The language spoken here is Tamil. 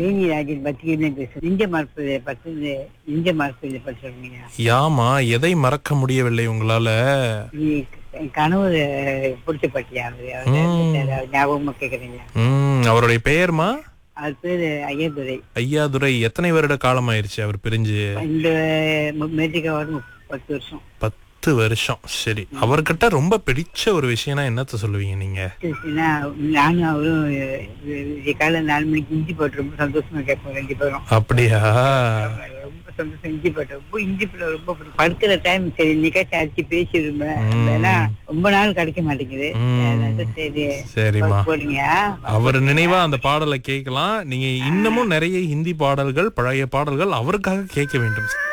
தேனி ராஜன் பத்திரிகை பேசுறேன் நெஞ்ச மரப்பு பத்து நெஞ்ச மரப்பு படிச்சிருக்கீங்க யாமா எதை மறக்க முடியவில்லை உங்களால என் கனவு பிடிச்ச பட்டியா அவரு அவரு இறந்துட்டாரு. அவர் ஞாபகமா கேக்குறீங்க ம் அவருடைய பெயர்மா அவர் பேரு ஐயதுரை ஐயாதுரை எத்தனை வருட காலமாயிருச்சு அவர் பிரிஞ்சு இந்த மேஜிக்கா வரும் பத்து வருஷம் பத்து வருஷம் சரி அவர்கிட்ட ரொம்ப பிடிச்ச ஒரு விஷயம்னா என்னத்த சொல்லுவீங்க நீங்க சரின்னா நானும் அவரும் அஹ், காலை நாலு மணிக்கு இஞ்சி போட்டு ரொம்ப சந்தோஷமா கேட்போம் ரெண்டு பேரும் அப்படியா ரொம்ப சந்தோஷம் இஞ்சி போட்டு ரொம்ப இஞ்சி போட்டு ரொம்ப பிடிக்கும். படுக்கிற டைம் சரி நிக்காச்சு அடிச்சு பேசிடுவேன் ம். ஏன்னா ரொம்ப நாள் கிடைக்க மாட்டேங்குது ம். அதனால சரி சரிம்மா போடுங்க அவர் நினைவா அந்த பாடலை கேட்கலாம் நீங்க இன்னமும் நிறைய ஹிந்தி பாடல்கள் பழைய பாடல்கள் அவருக்காக கேட்க வேண்டும்